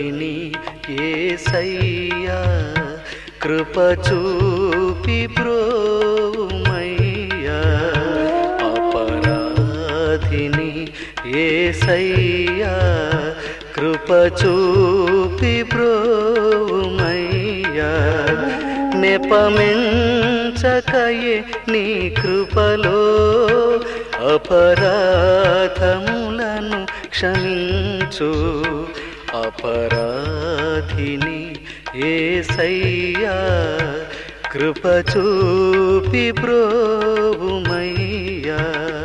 అపరాధిని ఏసయ్యా కృప చూపి బ్రోమయ్యా అపరాధిని ఏసయ్యా కృప చూపి బ్రోమయ్యా నెపమెంచకయే నీ కృపలో అపరాధములను క్షమించు అపరాధిని ఏసయ్యా కృప చూపి బ్రోవుమయ్యా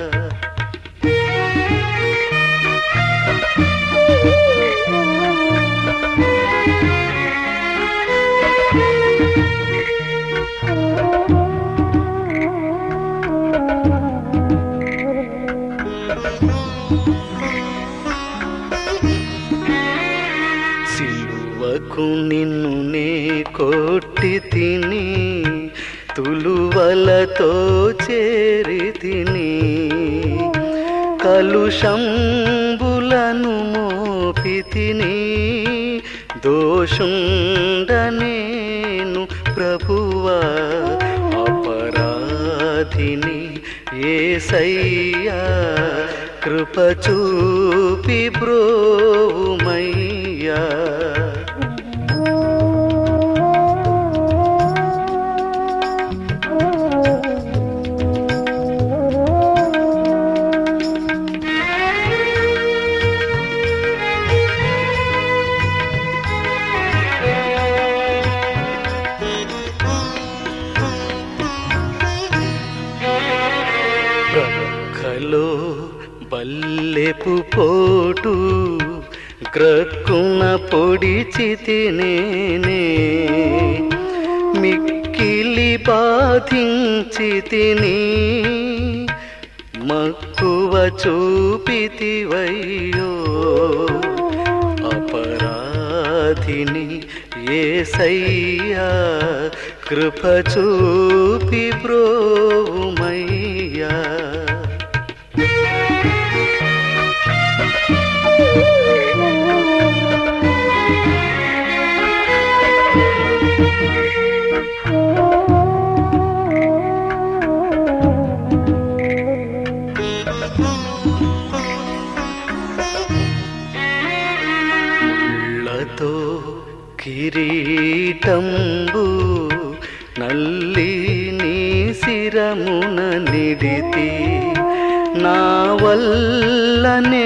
సిలువకు నిన్ను నే కొట్టి తిని తులువలతో చేరి తిని కలుషంబులను మోపి తిని దోషుండనేను ప్రభువా అపరాధిని ఏసయ్యా కృప చూపి బ్రోమయ్యా ప్రక్కలో బల్లెపు పోటు గ్రక్కున పొడిచి నేనే మిక్కిలి బాధించి తిని మక్కువ చూపితివయ్యో అపరాధిని ఏసయ్యా కృప చూపి బ్రోమయ్యా ముళ్ళతో కిరీటంబు నల్లి నీ శిరమున నిడితి నా వల్ల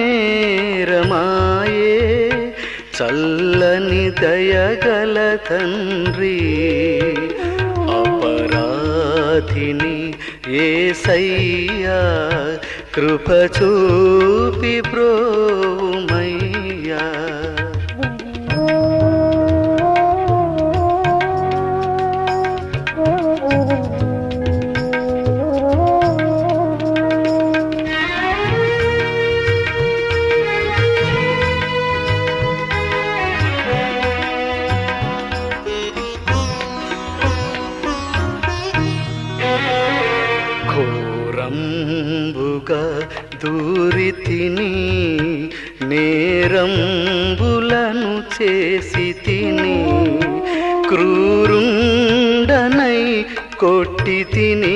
నేరమాయే చల్లని దయగల తండ్రి అపరాధిని ఏసయ్యా కృప చూపి బ్రోమయ్యా ఘోరంబుగా దూరి తిని నేరంబులను చేసి తిని క్రూరుండనై కొట్టి తిని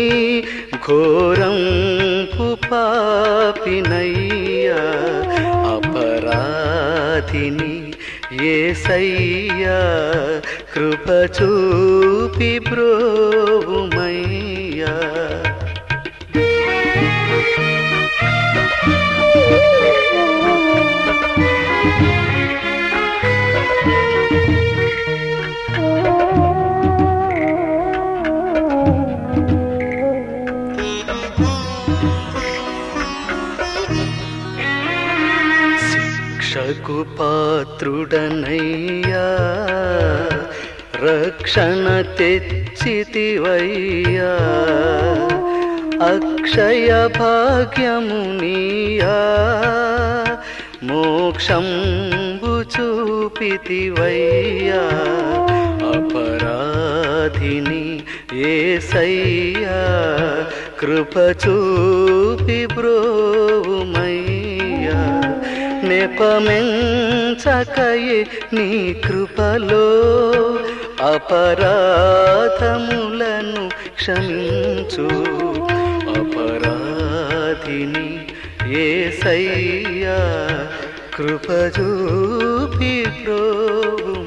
ఘోరంపు పాపినయ్యా అపరాధిని ఏసయ్యా కృప చూపి బ్రోవుమయ్యా శిక్షకు పాత్రుడనయ్యా రక్షణ తెచ్చితివయ్యా అక్షయ భాగ్యమునియా మోక్షంబు చూపితివయ్యా అపరాధిని ఏసయ్యా కృప చూపి బ్రోమయ్యా నెపమెంచకయే నీ కృపలో అపరాధములను క్షమించు అపరాధిని ఏసయ్యా కృప చూపి ప్రోభు